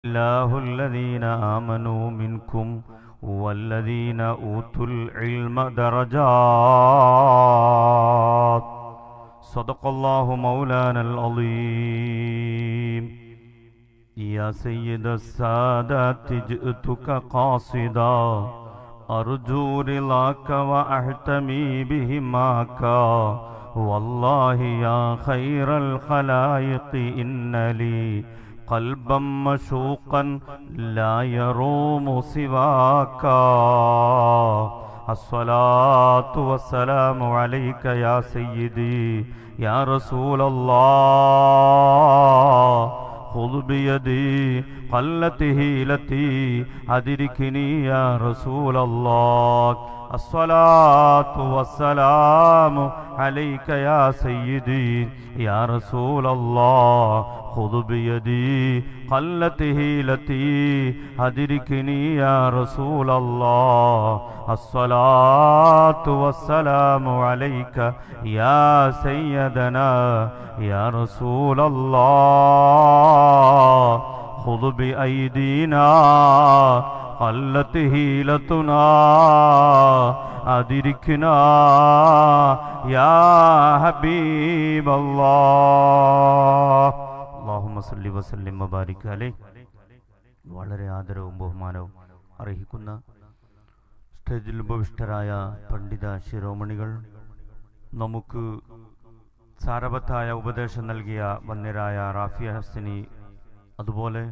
الله الذين آمنوا منكم والذين أوتوا العلم درجات صدق الله مولانا العظيم يا سيد السادات جئتك قاصدا أرجو رضاك وأحتمي بهماك والله يا خير الخلائق إن لي قلبا مشوقا لا يروم سواك الصلاة والسلام عليك يا سيدي يا رسول الله خذ بيدي قلت هيلتي أدركني يا رسول الله الصلاة والسلام عليك يا سيدي يا رسول الله خذ بيدي قلت هيلتي أدركني يا رسول الله الصلاة والسلام عليك يا سيدنا يا رسول الله خذ بأيدينا قلت هيلتنا أدركنا يا حبيب الله اللهم صل وسلم وبارك عليه വളരെ ആദരവും ബഹുമാനവും അർഹിക്കുന്ന സ്റ്റേജിൽ ഉപവിഷ്ടരായ പണ്ഡിത ശിരോമണികൾ നമുക്ക് സാരവത്തായ ഉപദേശം നൽകിയ വന്യരായ റാഫിയ ഹസ്സനി അതുപോലെ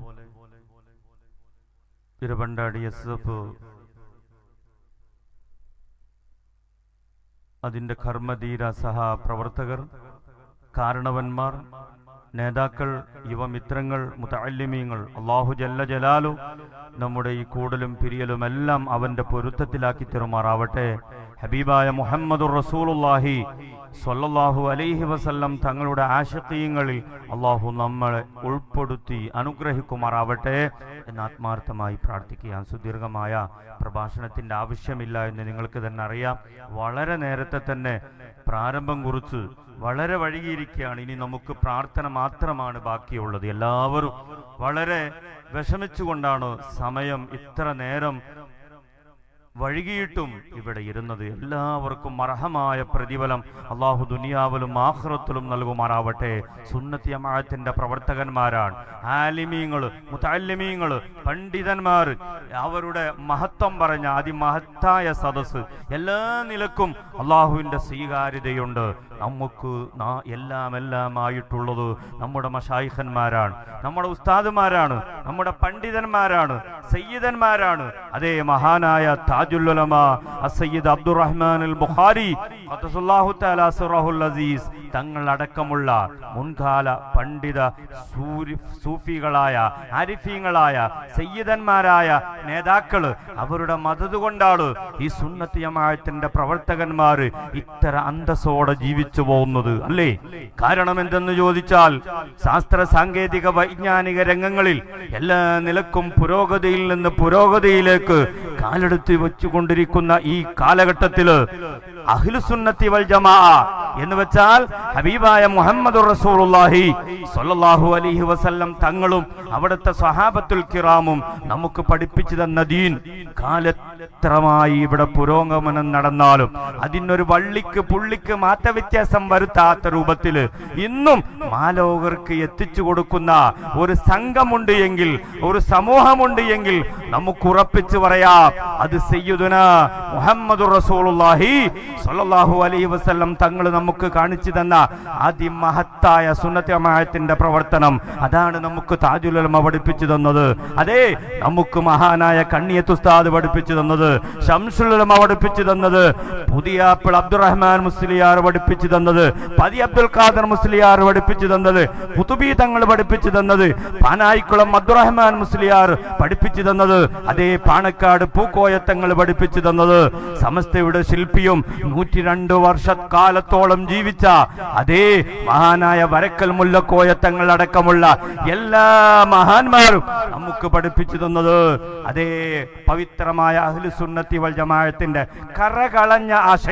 ഇരവണ്ടാടി എസ് എഫ് അതിൻ്റെ കർമ്മധീര സഹ പ്രവർത്തകർ കാരണവന്മാർ നേതാക്കൾ യുവമിത്രങ്ങൾ മുത്തല്ലിമീങ്ങൾ അള്ളാഹു ജല്ല ജലാലു നമ്മുടെ ഈ കൂടലും പിരിയലും എല്ലാം അവന്റെ പൊരുത്തത്തിലാക്കി തെറുമാറാവട്ടെ ഹബീബായ മുഹമ്മദുർ റസൂലുള്ളാഹി സ്വല്ലല്ലാഹു അലൈഹി വസല്ലം തങ്ങളുടെ ആശക്കീയങ്ങളിൽ അള്ളാഹു നമ്മളെ ഉൾപ്പെടുത്തി അനുഗ്രഹിക്കുമാറാവട്ടെ എന്ന് ആത്മാർത്ഥമായി പ്രാർത്ഥിക്കുക സുദീർഘമായ പ്രഭാഷണത്തിന്റെ ആവശ്യമില്ല എന്ന് നിങ്ങൾക്ക് തന്നെ അറിയാം വളരെ നേരത്തെ തന്നെ പ്രാരംഭം കുറിച്ച് വളരെ വഴുകിയിരിക്കുകയാണ് ഇനി നമുക്ക് പ്രാർത്ഥന മാത്രമാണ് ബാക്കിയുള്ളത് എല്ലാവരും വളരെ വിഷമിച്ചുകൊണ്ടാണ് സമയം ഇത്ര നേരം വഴുകിയിട്ടും ഇവിടെ ഇരുന്നത് എല്ലാവർക്കും അർഹമായ പ്രതിഫലം അള്ളാഹു ദുനിയാവിലും ആഹ്റത്തിലും നൽകുമാറാവട്ടെ സുന്നത്തി അമായത്തിന്റെ പ്രവർത്തകന്മാരാണ് ആലിമീങ്ങൾ മുത്താലിമീങ്ങൾ പണ്ഡിതന്മാർ അവരുടെ മഹത്വം പറഞ്ഞ അതിമഹത്തായ സദസ് എല്ലാ നിലക്കും അള്ളാഹുവിന്റെ സ്വീകാര്യതയുണ്ട് നമുക്ക് നാ- എല്ലാം എല്ലാം ആയിട്ടുള്ളത് നമ്മുടെ മഷായിഖന്മാരാണ് നമ്മുടെ ഉസ്താദുമാരാണ് നമ്മുടെ പണ്ഡിതന്മാരാണ് സയ്യിദന്മാരാണ് അതേ മഹാനായ താജുല്ലുലമ അസയ്യിദ് അബ്ദുറഹ്മാൻ അൽ ബുഖാരി ഖദ്ദസുല്ലാഹു തആല സിറഹുൽ അസീസ് തങ്ങൾ അടക്കമുള്ള മുൻകാല പണ്ഡിത സൂരി സൂഫികളായ ആരിഫീങ്ങളായ സയ്യിദന്മാരായ നേതാക്കള് അവരുടെ മദത് കൊണ്ടാണ് ഈ സുന്നത്തി ജമാഅത്തിന്റെ പ്രവർത്തകന്മാർ ഇത്തര അന്തസ്സോടെ ജീവിച്ചു പോകുന്നത് അല്ലേ കാരണം എന്തെന്ന് ചോദിച്ചാൽ ശാസ്ത്ര സാങ്കേതിക വൈജ്ഞാനിക രംഗങ്ങളിൽ എല്ലാ നിലക്കും പുരോഗതിയിൽ നിന്ന് പുരോഗതിയിലേക്ക് കാലെടുത്ത് വെച്ചുകൊണ്ടിരിക്കുന്ന ഈ കാലഘട്ടത്തില് അഖിലുസുന്നത്തി വൽ ജമാ എന്ന് വെച്ചാൽ ഹബീബായ മുഹമ്മദ് റസൂലുള്ളാഹി സ്വല്ലല്ലാഹു അലൈഹി വസല്ലം തങ്ങളും അവിടുത്തെ സ്വഹാബത്തുൽ കിറാമും നമുക്ക് പഠിപ്പിച്ചു തന്ന ദീൻ കാലത്രമായി ഇവിടെ പുരോഗമനം നടന്നാലും അതിനൊരു വള്ളിക്ക് പുള്ളിക്ക് മാറ്റവ്യത്യാസം വരുത്താത്ത രൂപത്തില് ഇന്നും മാലോകർക്ക് എത്തിച്ചു കൊടുക്കുന്ന ഒരു സംഘമുണ്ട് എങ്കിൽ ഒരു സമൂഹമുണ്ട് എങ്കിൽ നമുക്ക് ഉറപ്പിച്ചു പറയാം അത് സയ്യിദുന മുഹമ്മദ് റസൂലുള്ളാഹി സ്വല്ലല്ലാഹു അലൈഹി വസല്ലം തങ്ങൾ നമുക്ക് കാണിച്ചു തന്ന അതിമഹത്തായ സുന്നത്തമായത്തിന്റെ പ്രവർത്തനം അതാണ് നമുക്ക് താജുലമ പഠിപ്പിച്ചു തന്നത് അതെ നമുക്ക് മഹാനായ കണ്ണിയത്ത് ഉസ്താദ് പഠിപ്പിച്ചു തന്നത് ഷംസുലമ പഠിപ്പിച്ചു തന്നത് പുതിയാപ്പിൾ അബ്ദുറഹ്മാൻ മുസ്ലിയാർ പഠിപ്പിച്ചു തന്നത് പതി അബ്ദുൽ ഖാദർ മുസ്ലിയാർ പഠിപ്പിച്ചു തന്നത് കുതുബി തങ്ങൾ പഠിപ്പിച്ചു തന്നത് പാനായിക്കുളം അബ്ദുറഹ്മാൻ മുസ്ലിയാർ പഠിപ്പിച്ചു തന്നത് അതേ പാണക്കാട് പൂക്കോയത്തങ്ങൾ പഠിപ്പിച്ചു തന്നത് സമസ്തയുടെ ശില്പിയും നൂറ്റി രണ്ട് വർഷക്കാലത്തോളം ജീവിച്ച അതേ മഹാനായ വരക്കൽ മുല്ലക്കോയത്തങ്ങൾ അടക്കമുള്ള എല്ലാ മഹാന്മാരും നമുക്ക് പഠിപ്പിച്ചു തന്നത് അതേ പവിത്രമായ അഹ്ലു സുന്നത്തി വൽ ജമാഅത്തിന്റെ കറകളഞ്ഞ ആശയം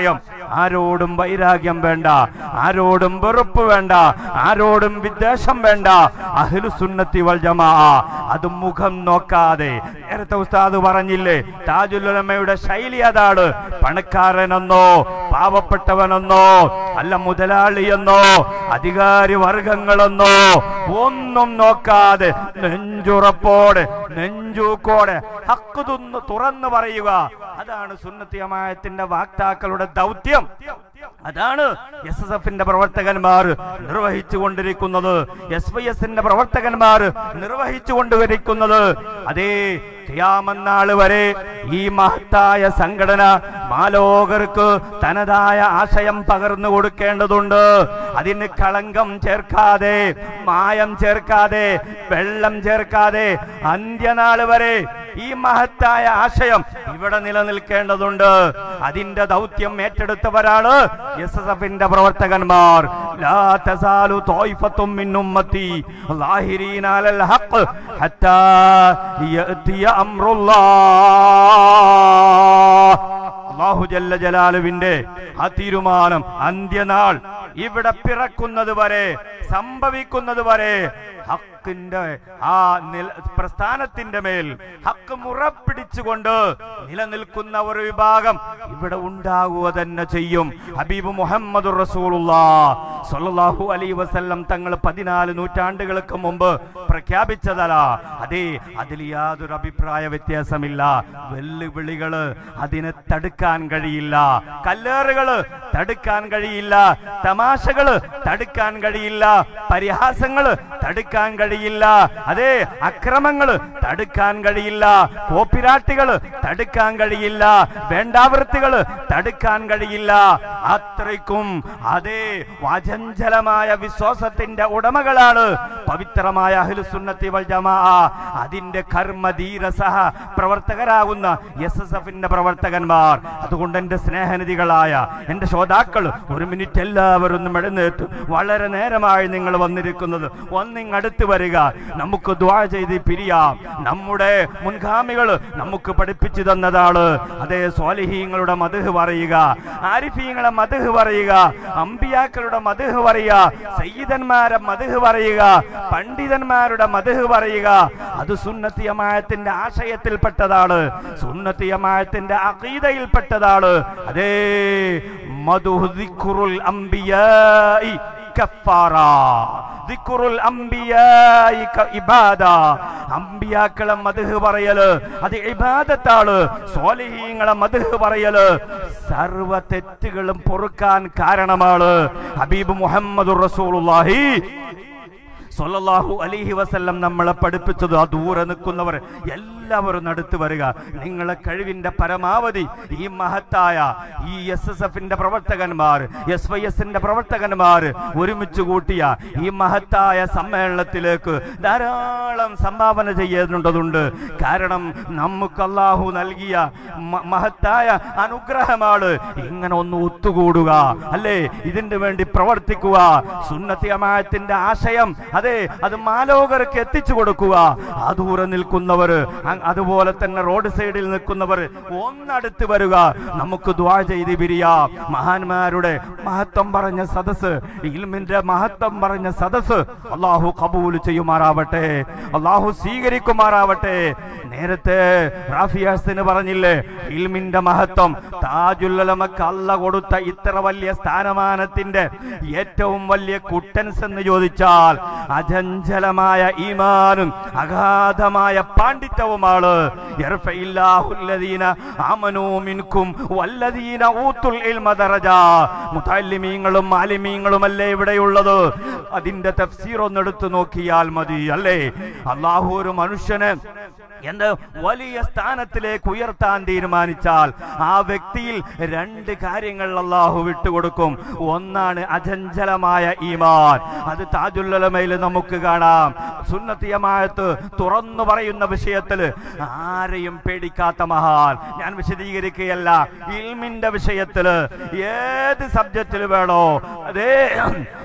ആരോടും വൈരാഗ്യം വേണ്ട ആരോടും വെറുപ്പ് വേണ്ട ആരോടും വിദ്വേഷം വേണ്ട അഹ്ലു സുന്നത്തി വൽ ജമാ അത് മുഖം നോക്കാതെ നേരത്തെ ഉസ്താദ് പറഞ്ഞില്ലേ താജുലുലമയുടെ ശൈലി അതാണ് പണക്കാരനെന്നോ പാവപ്പെട്ടവനെന്നോ അല്ല മുതലാളിയെന്നോ അധികാരി വർഗങ്ങളെന്നോ ഒന്നും നോക്കാതെ നെഞ്ചുറപ്പോടെ നെഞ്ചൂക്കോടെ ഹക്ക് തുന്ന് തുറന്നു പറയുക അതാണ് സുന്നത്തിയമായത്തിന്റെ വാക്താക്കളുടെ ദൗത്യം അതാണ് എസ് എസ് എഫിന്റെ പ്രവർത്തകന്മാർ നിർവഹിച്ചു കൊണ്ടിരിക്കുന്നത് എസ് വൈ എസിന്റെ പ്രവർത്തകന്മാർ നിർവഹിച്ചു കൊണ്ടിരിക്കുന്നത് അതേ ഖിയാമന്നാള് വരെ ഈ മഹത്തായ സംഘടന മാലോകർക്ക് തനതായ ആശയം പകർന്നു കൊടുക്കേണ്ടതുണ്ട് അതിന് കളങ്കം ചേർക്കാതെ മായം ചേർക്കാതെ വെള്ളം ചേർക്കാതെ അന്ത്യനാള് വരെ ഈ മഹത്തായ ആശയം ഇവിടെ നിലനിൽക്കേണ്ടതുണ്ട് അതിന്റെ ദൗത്യം ഏറ്റെടുത്തവരാണ് എസ് എസ് എഫിന്റെ പ്രവർത്തകന്മാർ ലാ തസാലു തോയ്ഫത്തും മിൻ ഉമ്മത്തി ലാഹിരീന അലൽ ഹഖ് ഹത്താ യഅതിയ അംറുല്ലാഹ് അള്ളാഹു ജല്ല ജലാലുവിന്റെ ആ തീരുമാനം അന്ത്യനാൾ ഇവിടെ പിറക്കുന്നത് വരെ സംഭവിക്കുന്നത് വരെ ഹക്കിന്റെ ആ നില പ്രസ്ഥാനത്തിന്റെ മേൽ ഹക്ക് മുറപ്പിടിച്ചുകൊണ്ട് നിലനിൽക്കുന്ന ഒരു വിഭാഗം ഇവിടെ ഉണ്ടാകുക തന്നെ ചെയ്യും ഹബീബ് മുഹമ്മദ് സല്ലല്ലാഹു അലൈ വസല്ലം തങ്ങൾ പതിനാല് നൂറ്റാണ്ടുകൾക്ക് മുമ്പ് പ്രഖ്യാപിച്ചതല്ല അതെ അതിൽ യാതൊരു അഭിപ്രായ വ്യത്യാസമില്ല വെല്ലുവിളികള് അതിനെ തടുക്കാൻ കഴിയില്ല കല്ലേറുകള് തടുക്കാൻ കഴിയില്ല തമാശകള് തടുക്കാൻ കഴിയില്ല പരിഹാസങ്ങള് തടുക്കാൻ കഴിയില്ല അതെ അക്രമങ്ങള് തടുക്കാൻ കഴിയില്ല കോപ്പിരാട്ടികള് തടുക്കാൻ കഴിയില്ല വേണ്ടാവൃത്തികള് തടുക്കാൻ കഴിയില്ല അത്രയ്ക്കും അതേ വാചഞ്ചലമായ വിശ്വാസത്തിന്റെ ഉടമകളാണ് പവിത്രമായ അഹ്ലുസുന്നത്തി വൽ ജമാ അതിന്റെ കർമ്മധീര സഹ പ്രവർത്തകരാകുന്ന എസ് എസ് എഫിന്റെ പ്രവർത്തകന്മാർ അതുകൊണ്ട് എന്റെ സ്നേഹനിധികളായ എന്റെ ശ്രോതാക്കൾ ഒരു മിനിറ്റ് എല്ലാവരും ഒന്ന് എഴുന്നേറ്റ് വളരെ നേരമായി നിങ്ങൾ വന്നിരിക്കുന്നത് ഒന്നിങ് അടുത്ത് വരിക നമുക്ക് ദ്വാ ചെയ്ത് പിരിയാം നമ്മുടെ മുൻഗാമികൾ നമുക്ക് പഠിപ്പിച്ചു തന്നതാണ് അതേ സ്വാലിഹീങ്ങളുടെ മധുഹ് പറയുക ആരിഫീങ്ങളെ മധുഹ് പറയുക അമ്പിയാക്കളുടെ മധുഹ് പറയുക സയ്യിദന്മാരെ മധുഹ് പറയുക പണ്ഡിതന്മാരുടെ മധുഹ് പറയുക അത് സുന്നത്തിയമായത്തിന്റെ ആശയത്തിൽപ്പെട്ടതാണ് സുന്നത്തിയമായത്തിന്റെ അഖീദയിൽപ്പെട്ടതാണ് അതേ മധുഹ് ദിക്റുൽ അംബിയായി കഫാറ ദിക്റുൽ അംബിയായി ക- ഇബാദ അമ്പിയാക്കളെ മദ്ഹ് പറയല് അത് ഇബാദത്താണ് സ്വാലിഹീങ്ങളെ മദ്ഹ് പറയല് സർവ തെറ്റുകളും പൊറുക്കാൻ കാരണമാണ് ഹബീബ് മുഹമ്മദ് റസൂലുള്ളാഹി സല്ലല്ലാഹു അലൈഹി വസല്ലം നമ്മളെ പഠിപ്പിച്ചത് ആ ദൂരെ നിൽക്കുന്നവർ എല്ലാവരും അടുത്ത് വരിക നിങ്ങളെ കഴിവിന്റെ പരമാവധി ഈ മഹത്തായ ഈ എസ് എസ് എഫിന്റെ പ്രവർത്തകന്മാർ എസ് വൈ എസിന്റെ പ്രവർത്തകന്മാർ ഒരുമിച്ച് കൂട്ടിയ ഈ മഹത്തായ സമ്മേളനത്തിലേക്ക് ധാരാളം സംഭാവന ചെയ്യേണ്ടതുണ്ട് കാരണം നമുക്ക് അള്ളാഹു നൽകിയ മ- മഹത്തായ അനുഗ്രഹമാണ് ഇങ്ങനെ ഒന്ന് ഒത്തുകൂടുക അല്ലേ ഇതിന് വേണ്ടി പ്രവർത്തിക്കുക സുന്നത്തിയമായത്തിന്റെ ആശയം അതെ അത് മാലോകർക്ക് എത്തിച്ചു കൊടുക്കുക ആ ദൂരെ നിൽക്കുന്നവർ അതുപോലെ തന്നെ റോഡ് സൈഡിൽ നിൽക്കുന്നവർ ഒന്നടുത്ത് വരിക നമുക്ക് ദ്വാ ചെയ്ത് പിരിയാം മഹാന്മാരുടെ മഹത്വം പറഞ്ഞ സദസ് ഇൽമിന്റെ മഹത്വം പറഞ്ഞ സദസ് അള്ളാഹു കബൂൽ ചെയ്യുമാറാവട്ടെ അള്ളാഹു സ്വീകരിക്കുമാറാവട്ടെ നേരത്തെ റാഫിയാസിന് പറഞ്ഞില്ലേ ഇൽമിന്റെ മഹത്വം താജുല്ലമക്ക് അല്ല കൊടുത്ത ഇത്ര വലിയ സ്ഥാനമാനത്തിന്റെ ഏറ്റവും വലിയ കുട്ടൻസ് എന്ന് ചോദിച്ചാൽ അജഞ്ചലമായ ഈമാനും അഗാധമായ പാണ്ഡിത്യവുമാണ് യർഫഇല്ലാഹുല്ലദീന ആമനൂ മിൻകും വല്ലദീന ഊത്തുൽ ഇൽമ ദറജ മുതല്ലിമീങ്ങളും മാലിമീങ്ങളും അല്ലേ ഇവിടെയുള്ളത് അതിന്റെ തഫ്സീർ ഒന്ന് എടുത്തു നോക്കിയാൽ മതി അല്ലേ അള്ളാഹു ഒരു മനുഷ്യന് എന്ത് വലിയ സ്ഥാനത്തിലേക്ക് ഉയർത്താൻ തീരുമാനിച്ചാൽ ആ വ്യക്തിയിൽ രണ്ട് കാര്യങ്ങൾ അള്ളാഹു വിട്ടുകൊടുക്കും ഒന്നാണ് അചഞ്ചലമായ ഈമാൻ അത് താജുല്ലമയിൽ നമുക്ക് കാണാം സുന്നത്തിയമായത്ത് തുറന്നു പറയുന്ന വിഷയത്തിൽ ആരെയും പേടിക്കാത്ത മഹാൻ ഞാൻ വിശദീകരിക്കുകയല്ല ഇൽമിന്റെ വിഷയത്തില് ഏത് സബ്ജക്റ്റിൽ വേണോ അതേ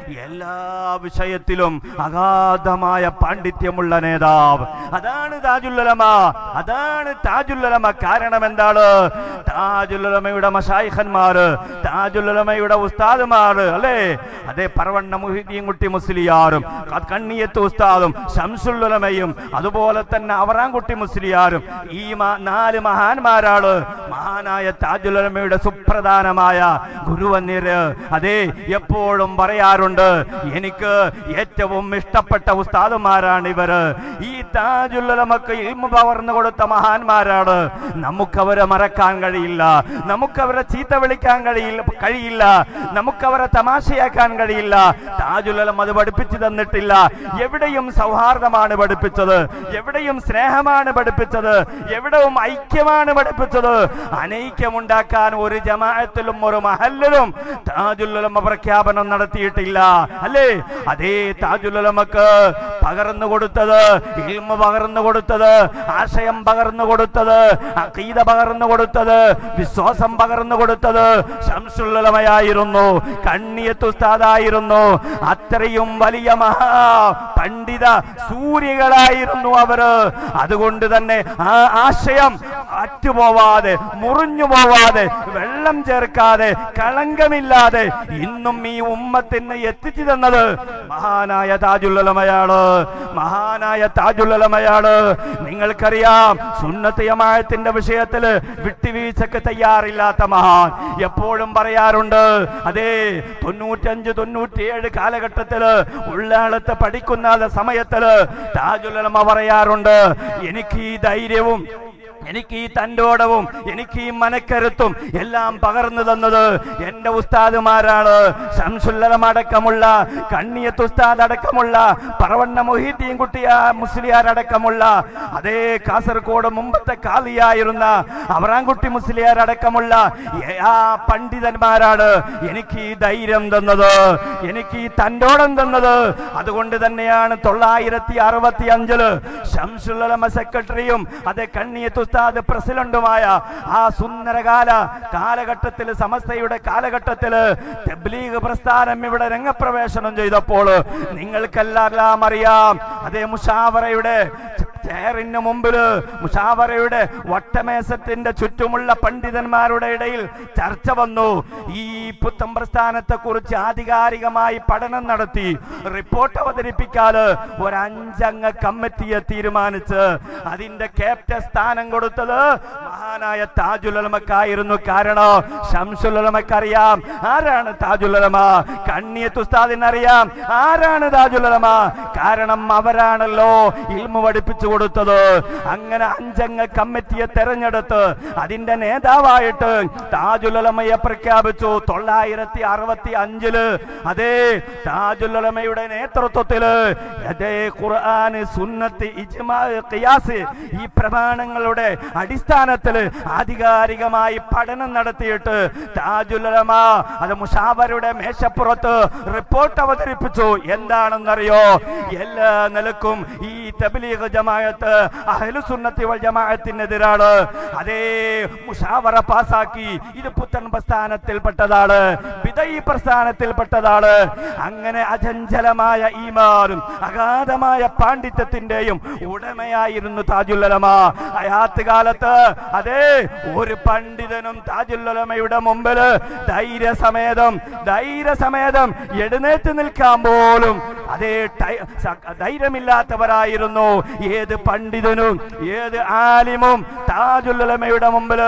എല്ലാ വിഷയത്തിലും അഗാധമായ പാണ്ഡിത്യമുള്ള നേതാവ് അതാണ് താജുല്ലമ അതാണ് താജുല്ലമ കാരണം എന്താണ് താജുല്ലമയുടെ മഷായിഖന്മാര് താജുല്ലമയുടെ ഉസ്താദുമാര് അല്ലേ അതേ പറവണ്ണ മുഹിദ്ദീൻ കുട്ടി മുസ്ലിയാറും ക- കണ്ണിയത്ത് ഉസ്താദും ഷംസുല്ലുലമയും അതുപോലെ തന്നെ അവറാൻകുട്ടി മുസ്ലിയാരും ഈ മ- നാല് മഹാന്മാരാണ് മഹാനായ താജുലമയുടെ സുപ്രധാനമായ ഗുരുവന്യര് അതെ എപ്പോഴും പറയാറുണ്ട് എനിക്ക് ഏറ്റവും ഇഷ്ടപ്പെട്ട ഉസ്താദുമാരാണ് ഇവര് ഈ താജുലമക്ക് ഇൽമ പകർന്നു കൊടുത്ത മഹാന്മാരാണ് നമുക്കവരെ മറക്കാൻ കഴിയില്ല നമുക്കവരെ ചീത്ത വിളിക്കാൻ കഴിയില്ല കഴിയില്ല നമുക്കവരെ തമാശയാക്കാൻ കഴിയില്ല താജുലം അത് പഠിപ്പിച്ചു തന്നിട്ടില്ല എവിടെയും സൗഹാർദ്ദമാണ് പഠിപ്പിച്ചത് എവിടെയും സ്നേഹമാണ് പഠിപ്പിച്ചത് എവിടെയും ഐക്യമാണ് പഠിപ്പിച്ചത് അനൈക്യമുണ്ടാക്കാൻ ഒരു ജമാഅത്തിലും ഒരു മഹല്ലിലും താജുല്ലമ പ്രഖ്യാപനം നടത്തിയിട്ടില്ല അല്ലേ അതേ താജുല്ലമക്ക് പകർന്നു കൊടുത്തത് ഇൽമ പകർന്നു കൊടുത്തത് ആശയം പകർന്നു കൊടുത്തത് അഖീദ പകർന്നു കൊടുത്തത് വിശ്വാസം പകർന്നു കൊടുത്തത് ശംസുല്ലമയായിരുന്നു കണ്ണിയത്ത് ഉസ്താദായിരുന്നു അത്രയും വലിയ മഹാ പണ്ഡിത സൂര്യകളായിരുന്നു അവര് അതുകൊണ്ട് തന്നെ ആ ആശയം അറ്റുപോവാതെ മുറിഞ്ഞു പോവാതെ വെള്ളം ചേർക്കാതെ കളങ്കമില്ലാതെ ഇന്നും ഈ ഉമ്മത്തിന് എത്തിച്ചു തന്നത് മഹാനായ താജുല്ലമയാണ് മഹാനായ താജുല്ലമയാണ് നിങ്ങൾക്കറിയാം സുന്നത്ത് യമായത്തിന്റെ വിഷയത്തില് വിട്ടുവീഴ്ചക്ക് തയ്യാറില്ലാത്ത മഹാൻ എപ്പോഴും പറയാറുണ്ട് അതേ തൊണ്ണൂറ്റഞ്ച് തൊണ്ണൂറ്റിയേഴ് കാലഘട്ടത്തില് ഉള്ളാളത്ത് പഠിക്കുന്ന സമയത്തില് താജുല്ലമ പറയാറുണ്ട് എനിക്ക് ഈ ധൈര്യവും എനിക്ക് ഈ തൻ്റോടവും എനിക്ക് ഈ മനക്കരുത്തും എല്ലാം പകർന്നു തന്നത് എന്റെ ഉസ്താദുമാരാണ് ശംസുല്ലം അടക്കമുള്ള കണ്ണിയത്ത് ഉസ്താദ് അടക്കമുള്ള പറവണ്ണ മൊഹീദ്ദീൻ കുട്ടിയ മുസ്ലിയാർ അടക്കമുള്ള അതേ കാസർഗോഡ് മുമ്പത്തെ കാലിയായിരുന്ന അവറാൻകുട്ടി മുസ്ലിയാർ അടക്കമുള്ള ഏ- ആ പണ്ഡിതന്മാരാണ് എനിക്ക് ഈ ധൈര്യം തന്നത് എനിക്ക് ഈ തൻ്റോടം തന്നത് അതുകൊണ്ട് തന്നെയാണ് തൊള്ളായിരത്തി അറുപത്തി അഞ്ചില് ശംസുല്ലമ സെക്രട്ടറിയും അതേ കണ്ണിയത്ത് ഉസ്താദ് പ്രസിഡന്റുമായ ആ സുന്ദരകാല കാലഘട്ടത്തിൽ സമസ്തയുടെ കാലഘട്ടത്തില് തബ്ലീഗ് പ്രസ്ഥാനം ഇവിടെ രംഗപ്രവേശനം ചെയ്തപ്പോൾ നിങ്ങൾക്കെല്ലാം അറിയാം അതേ മുഷാവറയുടെ ചെയറിന് മുമ്പില് മുഷാവറയുടെ വട്ടമേശത്തിന്റെ ചുറ്റുമുള്ള പണ്ഡിതന്മാരുടെ ഇടയിൽ ചർച്ച വന്നു ഈ പുത്തൻ പ്രസ്ഥാനത്തെ കുറിച്ച് ആധികാരികമായി പഠനം നടത്തി റിപ്പോർട്ട് അവതരിപ്പിക്കാല് ഒരു അഞ്ചംഗ കമ്മിറ്റിയെ തീരുമാനിച്ച് അതിന്റെ ക്യാപ്റ്റൻ സ്ഥാനം കൊടുത്തത് മഹാനായ താജുലമക്കായിരുന്നു കാരണം ഷംസുലമക്കറിയാം ആരാണ് താജുലമ കണ്ണിയത്ത് ഉസ്താദിന് അറിയാം ആരാണ് താജുലമ കാരണം അവരാണല്ലോ ഇൽമു പഠിപ്പിച്ചു കൊടുത്തത് അങ്ങനെ അഞ്ചംഗ കമ്മിറ്റിയെ തെരഞ്ഞെടുത്ത് അതിന്റെ നേതാവായിട്ട് താജുലമയെ പ്രഖ്യാപിച്ചു തൊള്ളായിരത്തി അറുപത്തി അഞ്ചില് അതേ താജുലമയുടെ നേതൃത്വത്തില് അതേ ഖുർആൻ സുന്നത്ത് ഇജ്മാ ഖിയാസ് ഈ പ്രമാണങ്ങളുടെ അടിസ്ഥാനത്തിൽ ആധികാരികമായി പഠനം നടത്തിയിട്ട് താജുലമ അത് മുഷാവരുടെ മേശപ്പുറത്ത് റിപ്പോർട്ട് അവതരിപ്പിച്ചു എന്താണെന്നറിയോ എല്ലാ നിലക്കും ഈ തബ്ലീഗ് ജമാഅത്ത് അഹ്ലു സുന്നത്തി വൽ ജമാഅത്തിനെതിരാണ് അതേ മുഷാവറ പാസാക്കി ഇത് പുത്തൻ പ്രസ്ഥാനത്തിൽപ്പെട്ടതാണ് വിദയി പ്രസ്ഥാനത്തിൽപ്പെട്ടതാണ് അങ്ങനെ അചഞ്ചലമായ ഈമാനും അഗാധമായ പാണ്ഡിത്യത്തിന്റെയും ഉടമയായിരുന്നു താജുല്ലമ അയാത്ത് കാലത്ത് അതേ ഒരു പണ്ഡിതനും താജുല്ലമയുടെ മുമ്പില് ധൈര്യസമേതം ധൈര്യസമേതം എഴുന്നേറ്റ് നിൽക്കാൻ പോലും അതേ ടൈ- സ- ധൈര്യമില്ലാത്തവരായിരുന്നു ഏത് പണ്ഡിതനും ഏത് ആലിമും താജുല്ലമയുടെ മുമ്പില്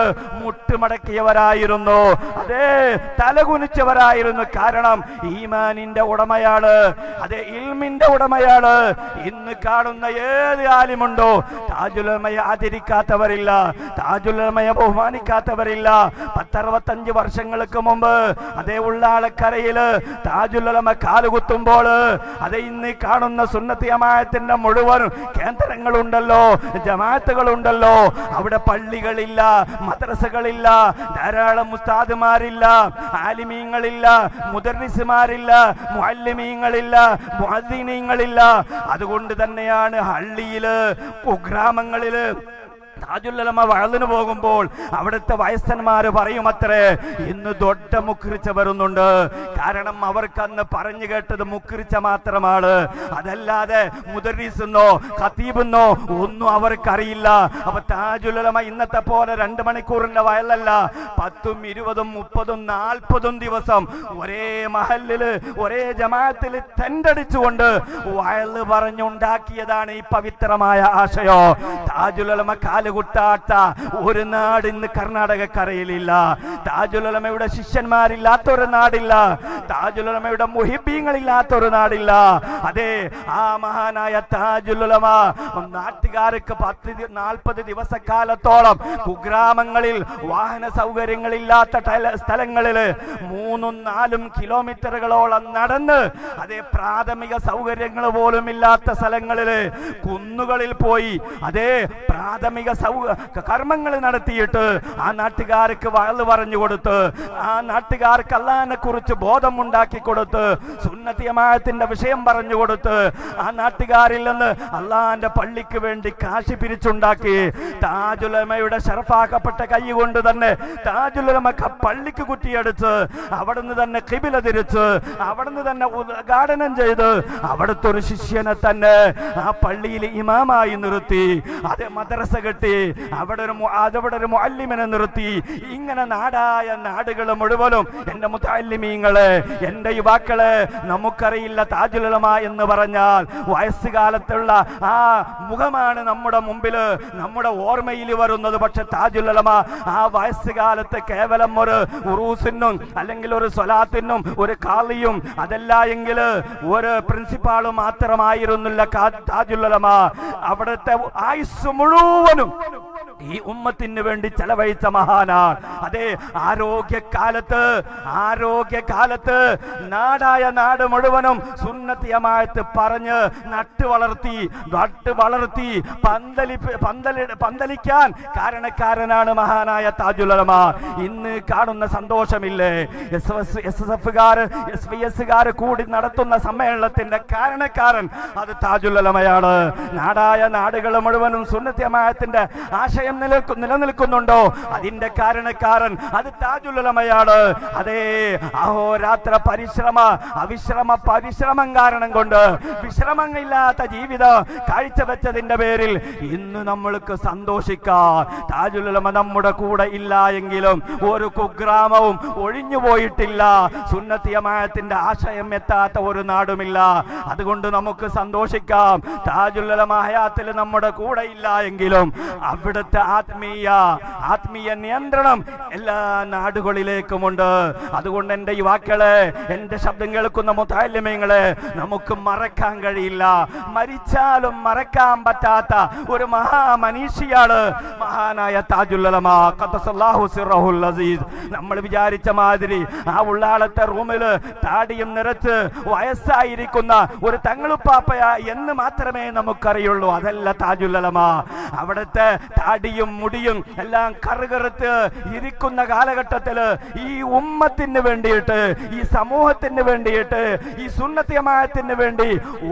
മുട്ടുമടക്കിയവരായിരുന്നു അതേ തലകുനിച്ചവരായിരുന്നു കാരണം ഈമാനിന്റെ ഉടമയാണ് അതേ ഇൽമിന്റെ ഉടമയാണ് ഇന്ന് കാണുന്ന ഏത് ആലിമുണ്ടോ താജുലമയെ ആദരിക്കാത്തവരില്ല താജുലമയെ ബഹുമാനിക്കാത്തവരില്ല പത്തറുപത്തഞ്ച് വർഷങ്ങൾക്ക് മുമ്പ് അതേ ഉള്ളാളക്കരയില് താജുലമ കാലുകുത്തുമ്പോൾ അതേ ഇന്ന് ഈ കാണുന്ന സുന്നത്തി ജമാഅത്തിന്റെ മുഴുവൻ കേന്ദ്രങ്ങളുണ്ടല്ലോ ജമാഅത്തുകളുണ്ടല്ലോ അവിടെ പള്ളികളില്ല മദ്രസകളില്ല ധാരാളം മുസ്താദുമാരില്ല ആലിമീങ്ങളില്ല മുദർനിസുമാരില്ല മുഅല്ലിമീങ്ങളില്ല മുഅദ്ദിനീങ്ങളില്ല അതുകൊണ്ട് തന്നെയാണ് ഹള്ളിയില് കുഗ്രാമങ്ങളില് താജുല്ലമ വഴലിന് പോകുമ്പോൾ അവിടുത്തെ വയസ്സന്മാര് പറയും അത്രേ ഇന്ന് ദൊഡ മുക്രിച്ച വരുന്നുണ്ട് കാരണം അവർക്ക് അന്ന് പറഞ്ഞു കേട്ടത് മുക്രിച്ച മാത്രമാണ് അതല്ലാതെ മുദരീസെന്നോ ഖത്തീബെന്നോ ഒന്നും അവർക്കറിയില്ല അപ്പൊ താജുല്ലമ ഇന്നത്തെ പോലെ രണ്ട് മണിക്കൂറിന്റെ വയലല്ല പത്തും ഇരുപതും മുപ്പതും നാൽപ്പതും ദിവസം ഒരേ മഹലില് ഒരേ ജമാഅത്തിൽ തെണ്ടടിച്ചുകൊണ്ട് വയല് പറഞ്ഞുണ്ടാക്കിയതാണ് ഈ പവിത്രമായ ആശയോ താജുലമ കാലുകുട്ടാത്ത ഒരു നാട് ഇന്ന് കർണാടകക്കരയിലില്ല താജുലമയുടെ ശിഷ്യന്മാരില്ലാത്ത ഒരു നാടില്ല താജുലമയുടെ മുഹിബീങ്ങളില്ലാത്ത ഒരു നാടില്ല അതെ ആ മഹാനായ താജുലമ നാട്ടുകാർക്ക് പത്ത് ദി- നാൽപ്പത് ദിവസക്കാലത്തോളം കുഗ്രാമങ്ങളിൽ വാഹന സൗകര്യങ്ങളില്ലാത്ത ടല- സ്ഥലങ്ങളില് മൂന്നും നാലും കിലോമീറ്ററുകളോളം നടന്ന് അതേ പ്രാഥമിക സൗകര്യങ്ങൾ പോലും ഇല്ലാത്ത സ്ഥലങ്ങളില് കുന്നുകളിൽ പോയി അതേ പ്രാഥമിക സൗ കർമ്മങ്ങൾ നടത്തിയിട്ട് ആ നാട്ടുകാർക്ക് വള് പറഞ്ഞു കൊടുത്ത് ആ നാട്ടുകാർക്ക് അള്ളാഹിനെ കുറിച്ച് ബോധമുണ്ടാക്കി കൊടുത്ത് സുന്നത്തിയമായത്തിന്റെ വിഷയം പറഞ്ഞു കൊടുത്ത് ആ നാട്ടുകാരിൽ നിന്ന് അള്ളാഹിന്റെ പള്ളിക്ക് വേണ്ടി കാശി പിരിച്ചുണ്ടാക്കി താജുലമയുടെ ഷർഫാക്കപ്പെട്ട കൈ കൊണ്ട് തന്നെ താജുലമ പള്ളിക്ക് കുറ്റിയടിച്ച് അവിടുന്ന് തന്നെ കിബില തിരിച്ച് അവിടുന്ന് തന്നെ ഉദ്ഘാടനം ചെയ്ത് അവിടുത്തെ ഒരു ശിഷ്യനെ തന്നെ ആ പള്ളിയിൽ ഇമാമായി നിർത്തി അതേ മദ്രസ കെട്ടി അവിടെ ഒരു മു- അതവിടെ ഒരു മുഅല്ലിമിനെ നിർത്തി ഇങ്ങനെ നാടായ നാടുകൾ മുഴുവനും എന്റെ മുത്തല്ലിമീങ്ങളെ എന്റെ യുവാക്കളെ നമുക്കറിയില്ല താജുലമ എന്ന് പറഞ്ഞാൽ വയസ്സുകാലത്തുള്ള ആ മുഖമാണ് നമ്മുടെ മുമ്പില് നമ്മുടെ ഓർമ്മയിൽ വരുന്നത് പക്ഷെ താജുലമ ആ വയസ്സുകാലത്ത് കേവലം ഒരു ഉറൂസിനും അല്ലെങ്കിൽ ഒരു സ്വലാത്തിനും ഒരു കാളിയും അതല്ല എങ്കിൽ ഒരു പ്രിൻസിപ്പാള് മാത്രമായിരുന്നില്ല കാ- താജുലമ അവിടുത്തെ ആയുസ് മുഴുവനും ഈ ഉമ്മത്തിന് വേണ്ടി ചെലവഴിച്ച മഹാനാണ് അതെ ആരോഗ്യകാലത്ത് ആരോഗ്യകാലത്ത് നാടായ നാട് മുഴുവനും സുന്നത്തിയമായത്ത് പറഞ്ഞ് നട്ട് വളർത്തി നട്ട് വളർത്തി പന്തലി പന്തലി പന്തലിക്കാൻ കാരണക്കാരനാണ് മഹാനായ താജുലമ ഇന്ന് കാണുന്ന സന്തോഷമില്ലേ എസ് എസ് എസ് എഫുകാർ എസ് വി എസുകാർ കൂടി നടത്തുന്ന സമ്മേളനത്തിന്റെ കാരണക്കാരൻ അത് താജുലമയാണ് നാടായ നാടുകൾ മുഴുവനും സുന്നത്യമായത്തിന്റെ ആശയം നിലനിൽക്കു നിലനിൽക്കുന്നുണ്ടോ അതിന്റെ കാരണക്കാരൻ അത് താജുലമയാണ് അതേ അഹോരാത്ര പരിശ്രമ അവിശ്രമ പരിശ്രമം കാരണം കൊണ്ട് വിശ്രമമില്ലാത്ത ജീവിതം കാഴ്ചവെച്ചതിന്റെ പേരിൽ ഇന്ന് നമ്മൾക്ക് സന്തോഷിക്കാം താജുലമ നമ്മുടെ കൂടെ ഇല്ല എങ്കിലും ഒരു കുഗ്രാമവും ഒഴിഞ്ഞു പോയിട്ടില്ല സുന്നത്തിയമായത്തിന്റെ ആശയം എത്താത്ത ഒരു നാടുമില്ല അതുകൊണ്ട് നമുക്ക് സന്തോഷിക്കാം താജുലമഹയാത്തിൽ നമ്മുടെ കൂടെ ഇല്ല എങ്കിലും അവിടുത്തെ ആത്മീയ ആത്മീയ നിയന്ത്രണം എല്ലാ നാടുകളിലേക്കുമുണ്ട് അതുകൊണ്ട് എൻ്റെ യുവാക്കളെ എൻ്റെ ശബ്ദം കേൾക്കുന്ന മുത്താലിമ്യങ്ങളെ നമുക്ക് മറക്കാൻ കഴിയില്ല മരിച്ചാലും മറക്കാൻ പറ്റാത്ത ഒരു മഹാമനീഷിയാണ് മഹാനായ താജുല്ലമ ഖദ്ദസല്ലാഹു സിറഹുൽ അസീസ് നമ്മൾ വിചാരിച്ച മാതിരി ആ ഉള്ളാളത്തെ റൂമില് താടിയും നിറച്ച് വയസ്സായിരിക്കുന്ന ഒരു തങ്ങളുപ്പാപ്പയ എന്ന് മാത്രമേ നമുക്കറിയുള്ളൂ അതല്ല താജുല്ലമ അവിടുത്തെ താടിയും മുടിയും എല്ലാം കറുകറുത്ത് ഇരിക്കുന്ന കാലഘട്ടത്തില് ഈ ഉമ്മത്തിന് വേണ്ടിയിട്ട് ഈ സമൂഹത്തിന് വേണ്ടിയിട്ട് ഈ സുന്നത്യമായത്തിന് വേണ്ടി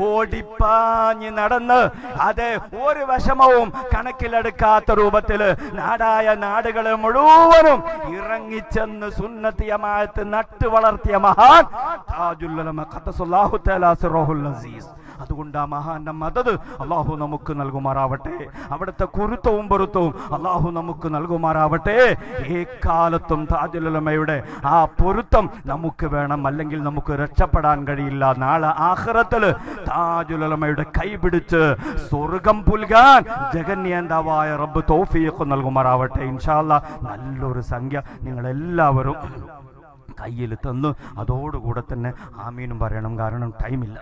ഓടിപ്പാഞ്ഞ് നടന്ന് അത് ഒരു വിഷമവും കണക്കിലെടുക്കാത്ത രൂപത്തില് നാടായ നാടുകളെ മുഴുവനും ഇറങ്ങിച്ചെന്ന് സുന്നത്തിയമായത്ത് നട്ടു വളർത്തിയ മഹാൻ താജുല്ലമ ഖദ്ദസല്ലാഹു തആല സിറഹുൽ അസീസ് അതുകൊണ്ട് ആ മഹാന്റെ മദത് അള്ളാഹു നമുക്ക് നൽകുമാറാവട്ടെ അവിടുത്തെ കുരുത്തവും പൊരുത്തവും അള്ളാഹു നമുക്ക് നൽകുമാറാവട്ടെ ഏക്കാലത്തും താജുലമയുടെ ആ പൊരുത്തം നമുക്ക് വേണം അല്ലെങ്കിൽ നമുക്ക് രക്ഷപ്പെടാൻ കഴിയില്ല നാളെ ആഹ്റത്തില് താജുലമയുടെ കൈപിടിച്ച് സ്വർഗം പുൽകാൻ ജഗന്യന്താവായ റബ്ബ് തോഫിയൊക്കെ നൽകുമാറാവട്ടെ ഇൻഷാല്ല നല്ലൊരു സംഖ്യ നിങ്ങളെല്ലാവരും കയ്യിൽ തന്ന് അതോടുകൂടെ തന്നെ ആമീനും പറയണം കാരണം ടൈമില്ല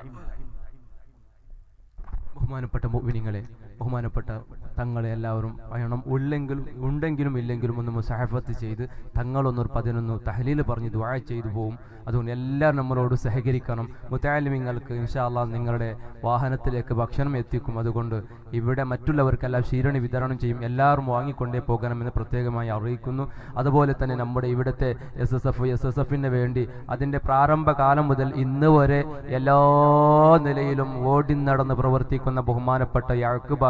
ബഹുമാനപ്പെട്ട മോവിനിങ്ങളെ ബഹുമാനപ്പെട്ട തങ്ങളെ എല്ലാവരും പറയണം ഉള്ളെങ്കിലും ഉണ്ടെങ്കിലും ഇല്ലെങ്കിലും ഒന്ന് മുസാഹഫത്ത് ചെയ്ത് തങ്ങളൊന്നൊരു പതിനൊന്ന് തഹലീൽ പറഞ്ഞ് ദുആ ചെയ്തു പോകും അതുകൊണ്ട് എല്ലാവരും നമ്മളോട് സഹകരിക്കണം മുത്താലിമിങ്ങൾക്ക് ഇൻഷാല്ലാ നിങ്ങളുടെ വാഹനത്തിലേക്ക് ഭക്ഷണം എത്തിക്കും അതുകൊണ്ട് ഇവിടെ മറ്റുള്ളവർക്കെല്ലാം ക്ഷീരണി വിതരണം ചെയ്യും എല്ലാവരും വാങ്ങിക്കൊണ്ടേ പോകണമെന്ന് പ്രത്യേകമായി അറിയിക്കുന്നു അതുപോലെ തന്നെ നമ്മുടെ ഇവിടുത്തെ S S F S S എഫിന് വേണ്ടി അതിൻ്റെ പ്രാരംഭകാലം മുതൽ ഇന്ന് വരെ എല്ലാ നിലയിലും ഓടി നടന്ന് പ്രവർത്തിക്കുന്ന ബഹുമാനപ്പെട്ട യാക്കുബ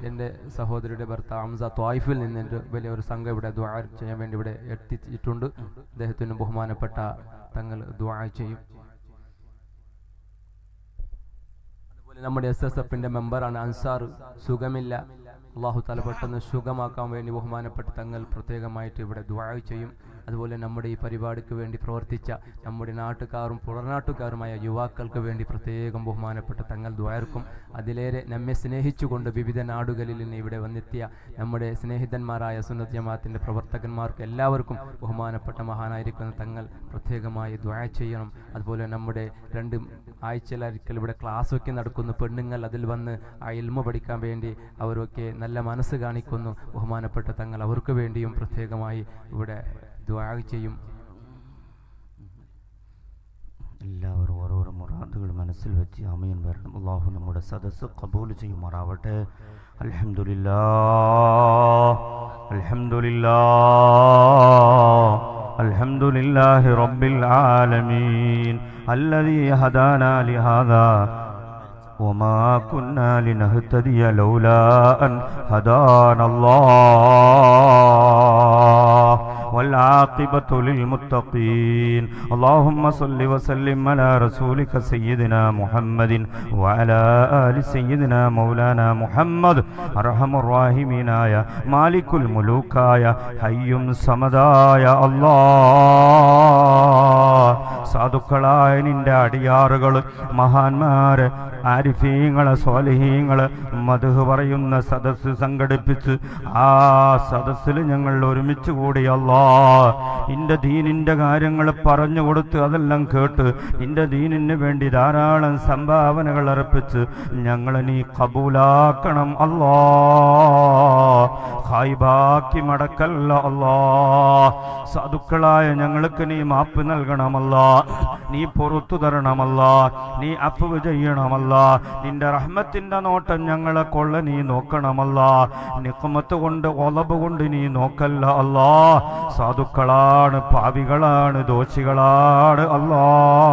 എൻ്റെ സഹോദരിയുടെ ഭർത്താവ് ഹംസ ത്വായിഫിൽ നിന്ന് എൻ്റെ വലിയൊരു സംഘം ഇവിടെ ദ്വാ ചെയ്യാൻ വേണ്ടി ഇവിടെ എത്തിച്ചിട്ടുണ്ട് അദ്ദേഹത്തിന് ബഹുമാനപ്പെട്ട തങ്ങൾ ദ്വാ ചെയ്യും അതുപോലെ നമ്മുടെ എസ് എസ് എഫിൻ്റെ മെമ്പറാണ് അൻസാർ സുഖമില്ല അള്ളാഹു താല പെട്ടെന്ന് സുഖമാക്കാൻ വേണ്ടി ബഹുമാനപ്പെട്ട തങ്ങൾ പ്രത്യേകമായിട്ട് ഇവിടെ ദ്വാ ചെയ്യും അതുപോലെ നമ്മുടെ ഈ പരിപാടിക്ക് വേണ്ടി പ്രവർത്തിച്ച നമ്മുടെ നാട്ടുകാരും പുറനാട്ടുകാരുമായ യുവാക്കൾക്ക് വേണ്ടി പ്രത്യേകം ബഹുമാനപ്പെട്ട തങ്ങൾ ദ്വാർക്കും അതിലേറെ നമ്മെ സ്നേഹിച്ചുകൊണ്ട് വിവിധ നാടുകളിൽ നിന്ന് ഇവിടെ വന്നെത്തിയ നമ്മുടെ സ്നേഹിതന്മാരായ സുന്നത്ത് ജമാഅത്തിൻ്റെ പ്രവർത്തകന്മാർക്ക് എല്ലാവർക്കും ബഹുമാനപ്പെട്ട മഹാനായിരിക്കുന്ന തങ്ങൾ പ്രത്യേകമായി ദ്വാ ചെയ്യണം അതുപോലെ നമ്മുടെ രണ്ട് ആഴ്ചയിലൊരിക്കൽ ഇവിടെ ക്ലാസ് ഒക്കെ നടക്കുന്നു പെണ്ണുങ്ങൾ അതിൽ വന്ന് ആ ഇൽമ പഠിക്കാൻ വേണ്ടി അവരൊക്കെ നല്ല മനസ്സ് കാണിക്കുന്നു ബഹുമാനപ്പെട്ട തങ്ങൾ അവർക്ക് വേണ്ടിയും പ്രത്യേകമായി ഇവിടെ ദ്വാ ചെയ്യും എല്ലാവരും ഓരോരോ മുറാദുകൾ മനസ്സിൽ വെച്ച് അമീൻ വരണം അള്ളാഹു നമ്മുടെ സദസ്സ് കബൂൽ ചെയ്യുമാറാവട്ടെ അൽഹംദുലില്ലാ അൽഹംദുലില്ലാ അൽഹംദുലില്ലാഹി റബ്ബിൽ ആലമീൻ الذي هدانا لهذا وما كنا لنهتدي لولا أن هدانا الله والعاقبة للمتقين اللهم صل وسلم على رسولك سيدنا محمد وعلى آل سيدنا مولانا محمد أرحم الراحمين يا مالك الملوك يا حي സമദായ അല്ലാ സാധുക്കളായ നിന്റെ അടിയാറുകൾ മഹാന്മാര് ആരിഫീങ്ങള് സ്വാലിഹീങ്ങള് മധു പറയുന്ന സദസ്സ് സംഘടിപ്പിച്ച് ആ സദസ്സിൽ ഞങ്ങൾ ഒരുമിച്ച് കൂടിയല്ലാ നിന്റെ ദീനിന്റെ കാര്യങ്ങൾ പറഞ്ഞു കൊടുത്ത് അതെല്ലാം കേട്ട് നിന്റെ ദീനിന് വേണ്ടി ധാരാളം സംഭാവനകൾ അർപ്പിച്ച് ഞങ്ങളെ നീ കബൂലാക്കണം അല്ലാ ഹായിബാക്കി മടക്കല്ല അല്ലാ സാധുക്കളായ ഞങ്ങൾക്ക് നീ മാപ്പ് നൽകണമല്ല നീ പുറത്തു തരണമല്ല നീ അഫവ് ചെയ്യണമല്ല നിന്റെ റഹ്മത്തിന്റെ നോട്ടം ഞങ്ങളെ കൊള്ള നീ നോക്കണമല്ല നിക്കുമത്ത് കൊണ്ട് ഒലബ് കൊണ്ട് നീ നോക്കല്ല അല്ലാ സാധുക്കളാണ് പാവികളാണ് ദോഷികളാണ് അല്ലാ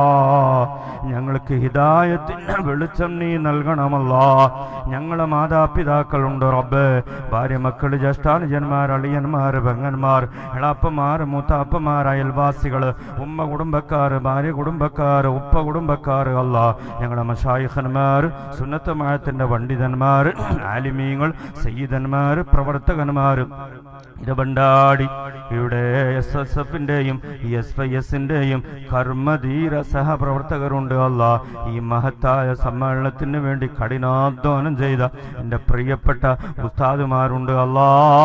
ഞങ്ങൾക്ക് ഹിദായത്തിന്റെ വെളിച്ചം നീ നൽകണമല്ല ഞങ്ങളെ മാതാപിതാക്കളുണ്ട് റബ്ബ് ഭാര്യ മക്കള് ജ്യേഷ്ഠാനുജന്മാർ അളിയന്മാർ പെങ്ങന്മാർ എളാപ്പന്മാർ മൂത്താപ്പന്മാർ അയൽവാസികൾ ഉമ്മ കുടുംബക്കാർ ഭാര്യ കുടുംബക്കാർ ഉപ്പ കുടുംബക്കാർ അല്ല ഞങ്ങളെ മഷായിഖന്മാർ സുന്നത്തമായത്തിന്റെ പണ്ഡിതന്മാർ ആലിമീങ്ങൾ സയ്യിദന്മാർ പ്രവർത്തകന്മാർ ഇടബണ്ടാടി ഇവിടെ എസ് എസ് എഫിന്റെയും എസ് വൈ എസിന്റെയും കർമ്മധീര സഹപ്രവർത്തകരുണ്ട് അല്ല ഈ മഹത്തായ സമ്മേളനത്തിന് വേണ്ടി കഠിനാധ്വാനം ചെയ്ത എൻ്റെ പ്രിയപ്പെട്ട ഉസ്താദുമാരുണ്ട് അല്ലാ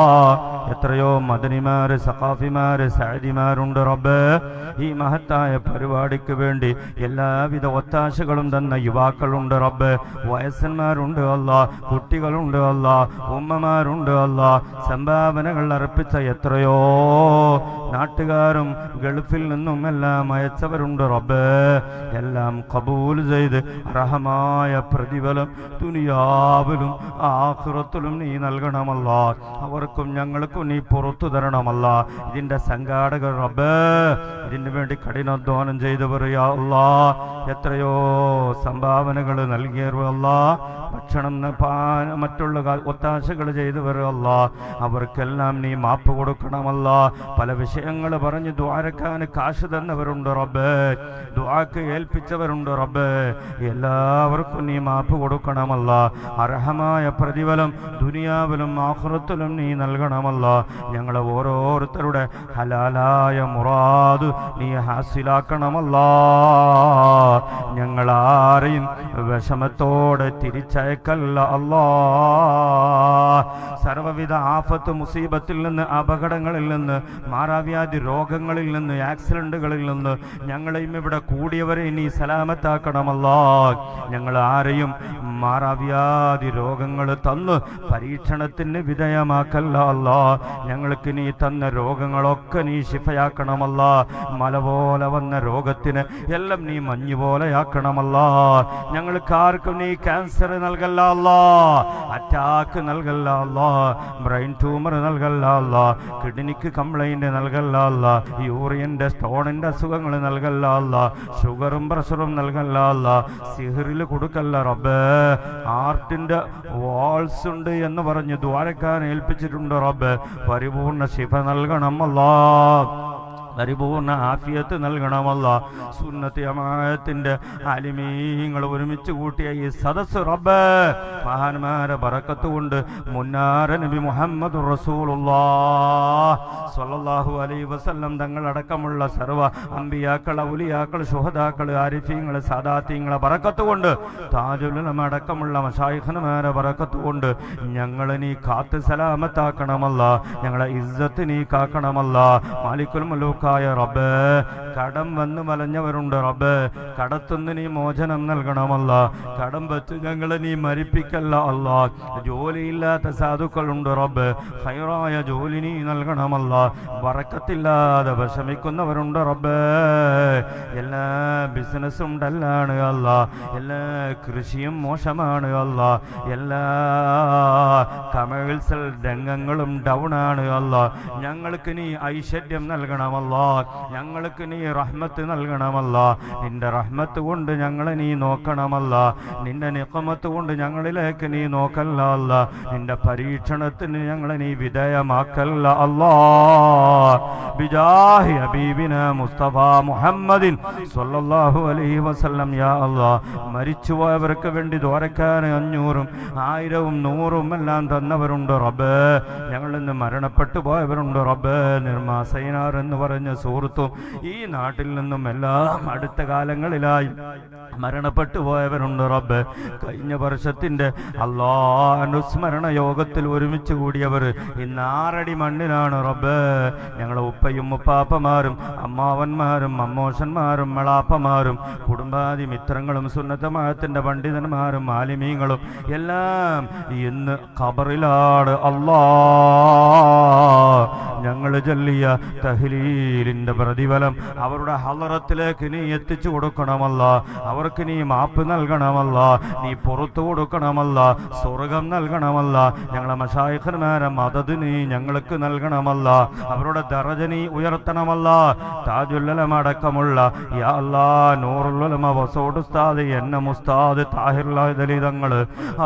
എത്രയോ മദനിമാര് സഖാഫിമാര് സാദിമാരുണ്ട് റബ്ബ് ഈ മഹത്തായ പരിപാടിക്ക് വേണ്ടി എല്ലാവിധ ഒത്താശകളും തന്ന യുവാക്കളുണ്ട് റബ്ബ് വയസ്സന്മാരുണ്ട് അല്ല കുട്ടികളുണ്ട് അല്ല ഉമ്മമാരുണ്ട് അല്ല സംഭാവനകൾ അർപ്പിച്ച എത്രയോ നാട്ടുകാരും ഗൾഫിൽ നിന്നും എല്ലാം അയച്ചവരുണ്ട് റബ്ബ് എല്ലാം കബൂൽ ചെയ്ത് അർഹമായ പ്രതിഫലം ദുനിയാവിലും ആഹ്റത്തിലും നീ നൽകണമല്ല അവർക്കും ഞങ്ങൾക്കും നീ പുറത്തു തരണമല്ല ഇതിന്റെ സംഘാടകർ റബ്ബ് ഇതിനു വേണ്ടി കഠിനാധ്വാനം ചെയ്തവർ യാ അല്ലാ എത്രയോ സംഭാവനകൾ നൽകിയവരല്ല ഭക്ഷണം ന- പാന മറ്റുള്ള കാ- ഒത്താശകൾ ചെയ്തവർ അല്ല അവർക്കെല്ലാം നീ മാപ്പ് കൊടുക്കണമല്ല പല വിഷയങ്ങൾ പറഞ്ഞ് ദ്വാരക്കാൻ കാശ് തന്നവരുണ്ട് റബ്ബ് ദ്വാക്ക് ഏൽപ്പിച്ചവരുണ്ട് റബ്ബ് എല്ലാവർക്കും നീ മാപ്പ് കൊടുക്കണമല്ല അർഹമായ പ്രതിഫലം ദുനിയാവിലും ആഹ്റത്തിലും നീ നൽകണമല്ല ഞങ്ങളെ ഓരോരുത്തരുടെ ഹലാലായ മുറാദ് നീ ഹാസിലാക്കണമല്ല ഞങ്ങൾ ആരെയും വിഷമത്തോടെ തിരിച്ചയക്കല്ല അല്ലാ സർവവിധ ആഫത്ത് മുസീബത്തിൽ നിന്ന് അപകടങ്ങളിൽ നിന്ന് മാറാവ്യാധി രോഗങ്ങളിൽ നിന്ന് ആക്സിഡന്റുകളിൽ നിന്ന് ഞങ്ങളെയും ഇവിടെ കൂടിയവരെ നീ സലാമത്താക്കണമല്ല ഞങ്ങൾ ആരെയും മാറാവ്യാധി രോഗങ്ങൾ തന്ന് പരീക്ഷണത്തിന് വിധേയമാക്കല്ല അല്ല ഞങ്ങൾക്ക് നീ തന്ന രോഗങ്ങളൊക്കെ നീ ശിഫയാക്കണമല്ല മല പോലെ വന്ന രോഗത്തിന് എല്ലാം നീ മഞ്ഞ് പോലെയാക്കണമല്ല ഞങ്ങൾക്ക് ആർക്കും നീ ക്യാൻസർ നൽകല്ല അല്ല അറ്റാക്ക് നൽകല്ല അല്ല ബ്രെയിൻ ട്യൂമർ നൽകല്ല അല്ല കിഡ്നിക്ക് കംപ്ലൈന്റ് നൽകല്ല അല്ല യൂറിയന്റെ സ്റ്റോണിന്റെ അസുഖങ്ങൾ നൽകല്ല അല്ല ഷുഗറും പ്രഷറും നൽകല്ല അല്ല സിഹറിൽ കൊടുക്കല്ല റബ്ബേ ആർട്ടിന്റെ വാൾസ് ഉണ്ട് എന്ന് പറഞ്ഞ് ദ്വാരക്കാൻ ഏൽപ്പിച്ചിട്ടുണ്ട് റബ്ബ് പരിപൂർണ ശിഫ നൽകണം അല്ലാ പരിപൂർണ ആഫിയത്ത് നൽകണമല്ല സുന്നത്തി അമായത്തിന്റെ അലിമീങ്ങൾ ഒരുമിച്ച് കൂട്ടിയ ഈ സദസ് റബ്ബ് മഹാന്മാരെ ബറക്കത്ത് കൊണ്ട് മുന്നാര നബി മുഹമ്മദ് സ്വല്ലല്ലാഹു അലൈഹി വസല്ലം തങ്ങളടക്കമുള്ള സർവ അമ്പിയാക്കൾ ഔലിയാക്കൾ ശുഹദാക്കൾ ആരിഫീങ്ങൾ സാദാത്യങ്ങളെ ബറക്കത്ത് കൊണ്ട് താജുലം അടക്കമുള്ള മഷായിഖന്മാരെ ബറക്കത്ത് കൊണ്ട് ഞങ്ങളെ നീ കാത്ത് സലാമത്താക്കണമല്ല ഞങ്ങളെ ഇസ്സത്ത് നീ കാക്കണമല്ല മാലിക്കുൽ മലൂക്കായ റബ്ബ് കടം വന്ന് മലഞ്ഞവരുണ്ട് റബ്ബ് കടത്തുനിന്ന് നീ മോചനം നൽകണമല്ല കടം വെച്ച് ഞങ്ങളെ നീ മരിപ്പിക്കല്ല അല്ല ജോലിയില്ലാത്ത സാധുക്കളുണ്ട് റബ്ബ് ഹൈറായ ജോലി നീ നൽകണമല്ല വറക്കത്തില്ലാതെ വിഷമിക്കുന്നവരുണ്ട് റബ്ബ് എല്ലാ ബിസിനസ്സും ഡല്ലാണ് അല്ല എല്ലാ കൃഷിയും മോശമാണ് അല്ല എല്ലാ കമേഴ്സൽ രംഗങ്ങളും ഡൗൺ ആണ് അല്ല ഞങ്ങൾക്ക് നീ ഐശ്വര്യം നൽകണമല്ല ഞങ്ങൾക്ക് നീ റഹ്മത്ത് നൽകണമല്ല നിന്റെ റഹ്മത്ത് കൊണ്ട് ഞങ്ങളെ നീ നോക്കണമല്ല നിന്റെ നിക്കമത്ത് കൊണ്ട് ഞങ്ങളിലേക്ക് നീ നോക്കല്ല അല്ല നിന്റെ പരീക്ഷണത്തിന് ഞങ്ങളെ നീ വിധേയമാക്കല്ല അല്ലാ ബിജാഹി ഹബീബിന മുസ്തഫ മുഹമ്മദിൻ സ്വല്ലല്ലാഹു അലൈഹി വസല്ലം യാ അല്ലാ മരിച്ചുപോയവർക്ക് വേണ്ടി ദ്വാരക്കാൻ അഞ്ഞൂറും ആയിരവും നൂറും എല്ലാം തന്നവരുണ്ട് റബ്ബ് ഞങ്ങളിൽ നിന്ന് മരണപ്പെട്ടു പോയവരുണ്ട് റബ്ബ് നിർമാസൈനാർ എന്ന് പറഞ്ഞ സുഹൃത്തും ഈ നാട്ടിൽ നിന്നും എല്ലാം അടുത്ത കാലങ്ങളിലായി മരണപ്പെട്ടു പോയവരുണ്ട് റബ്ബ് കഴിഞ്ഞ വർഷത്തിന്റെ അല്ലാ അനുസ്മരണ യോഗത്തിൽ ഒരുമിച്ച് കൂടിയവർ ഇന്ന് ആറടി മണ്ണിലാണ് റബ്ബ് ഞങ്ങളെ ഉപ്പയും ഉപ്പാപ്പമാരും അമ്മാവന്മാരും അമ്മോഷന്മാരും മളാപ്പമാരും കുടുംബാദി മിത്രങ്ങളും സുന്നത്തമായത്തിന്റെ പണ്ഡിതന്മാരും മാലിമീങ്ങളും എല്ലാം ഇന്ന് ഖബറിലാണ് അല്ലാ ഞങ്ങൾ ചൊല്ലിയ തഹ്ലീലിന്റെ പ്രതിഫലം അവരുടെ ഹലറത്തിലേക്ക് നീ എത്തിച്ചു കൊടുക്കണമല്ല അവർക്ക് നീ മാപ്പ് നൽകണമല്ല നീ പുറത്തു കൊടുക്കണമല്ല സ്വർഗം നൽകണമല്ല ഞങ്ങളെ മഷായിഖന്മാരെ മദത് നീ ഞങ്ങൾക്ക് നൽകണമല്ല അവരുടെ ദറജ നീ ഉയർത്തണമല്ല താജുല്ലമടക്കമുള്ള യാ അല്ലാ നൂറുല്ലമ വസോട് ഉസ്താദ് എന്ന മുസ്താദ് താഹിർലിതങ്ങള്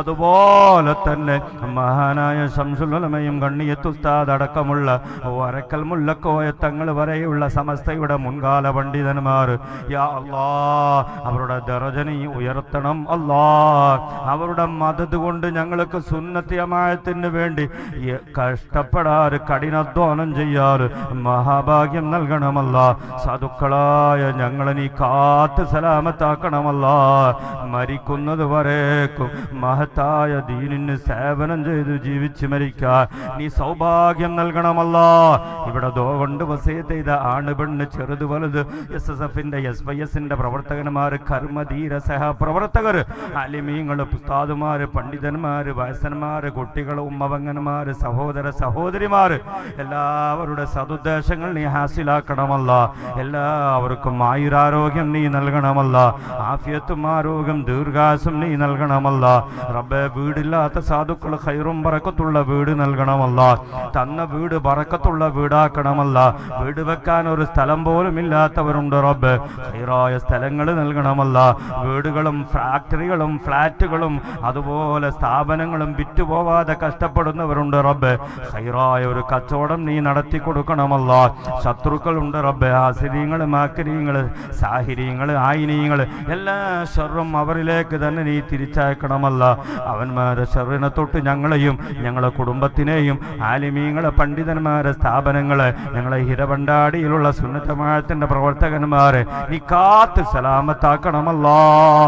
അതുപോലെ തന്നെ മഹാനായ ശംസുലമയും കണ്ണിയത്തുസ്താദ് അടക്കമുള്ള വരക്കൽ മുല്ലക്കോയ തങ്ങൾ വരെയുള്ള സമസ്തയുടെ മുൻകാല പണ്ഡിതന്മാർ യാ അല്ലാ അവരുടെ ദറജനി ഉയർത്തണം അല്ലാ അവരുടെ മതത് കൊണ്ട് ഞങ്ങൾക്ക് സുന്നത്തിയമായത്തിന് വേണ്ടി ഈ കഷ്ടപ്പെടാറ് കഠിനാധ്വാനം ചെയ്യാറ് മഹാഭാഗ്യം നൽകണമല്ല സാധുക്കളായ ഞങ്ങളെ നീ കാത്ത് സലാമത്താക്കണമല്ല മരിക്കുന്നത് വരേക്കും മഹത്തായ ദീനിന് സേവനം ചെയ്ത് ജീവിച്ച് മരിക്കാൻ നീ സൗഭാഗ്യം നൽകണമല്ല ഇവിടെ ദോ കൊണ്ട് വസീത്ത് ചെയ്ത ആണ് പെണ്ണ് ചെറുത് വലുത് എസ് എസ് എഫിന്റെ എസ് വൈ എസിന്റെ പ്രവർത്തകന്മാർ കർമ്മധീര സഹപ്രവർത്തകർ അലിമീങ്ങൾ ഉസ്താദുമാര് പണ്ഡിതന്മാര് വയസ്സന്മാര് കുട്ടികൾ ഉമ്മവങ്ങന്മാര് സഹോദര സഹോദരിമാര് എല്ലാവരുടെ സതുദ്ദേശങ്ങൾ നീ ഹാസിലാക്കണമല്ല എല്ലാവർക്കും ആയുരാരോഗ്യം നീ നൽകണമല്ല ആഫിയത്തും ആരോഗ്യം ദീർഘാസും നീ നൽകണമല്ല റബ്ബെ വീടില്ലാത്ത സാധുക്കൾ ഹൈറും പറക്കത്തുള്ള വീട് നൽകണമല്ല തന്ന വീട് പറക്കത്തുള്ള വീടാക്കണമല്ല വീട് വെക്കാൻ ഒരു സ്ഥലം പോലും ഇല്ലാത്തവരുണ്ട് റബ്ബ് ഹൈറായ സ്ഥലങ്ങൾ നൽകണമല്ല വീടുകളും ഫാക്ടറികളും ഫ്ലാറ്റുകളും അതുപോലെ സ്ഥാപനങ്ങളും വിറ്റുപോവാതെ കഷ്ടപ്പെടുന്നവരുണ്ട് റബ്ബ് ഹൈറായ ഒരു കച്ചവടം നീ നടത്തി കൊടുക്കണമല്ല ശത്രുക്കളുണ്ട് റബ്ബ് ആസിരീങ്ങൾ മാക്കരിയങ്ങൾ സാഹിര്യങ്ങൾ ആയിനീയങ്ങൾ എല്ലാ ഷെറും അവരിലേക്ക് തന്നെ നീ തിരിച്ചയക്കണമല്ല അവന്മാരെ ഷെറിനെ തൊട്ട് ഞങ്ങളെയും ഞങ്ങളെ കുടുംബത്തിനെയും ആലിമീങ്ങളെ പണ്ഡിതന്മാരെ സ്ഥാപനങ്ങളെ ഞങ്ങളെ ഹിരവണ്ടാടിയിലുള്ള സുന്നത്തമാഴത്തിന്റെ പ്രവർത്തകന്മാരെ നീ കാത്ത് സലാമത്താക്കണമല്ലോ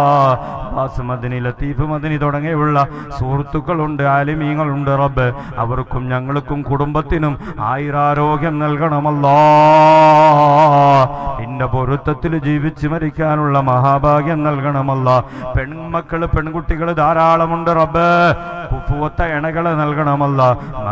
ബാസ് മദനി ലത്തീഫ് മദനി തുടങ്ങിയുള്ള സുഹൃത്തുക്കളുണ്ട് ആലിമീങ്ങളുണ്ട് റബ്ബ് അവർക്കും ഞങ്ങൾക്കും കുടുംബത്തിനും ആയിരാരോഗ്യം നൽകണമല്ലോ നിന്റെ പൊരുത്തത്തിൽ ജീവിച്ച് മരിക്കാനുള്ള മഹാഭാഗ്യം നൽകണമല്ല പെൺമക്കള് പെൺകുട്ടികൾ ധാരാളമുണ്ട് റബ്ബ് കുപ്പുവത്ത ഇണകളെ നൽകണമല്ല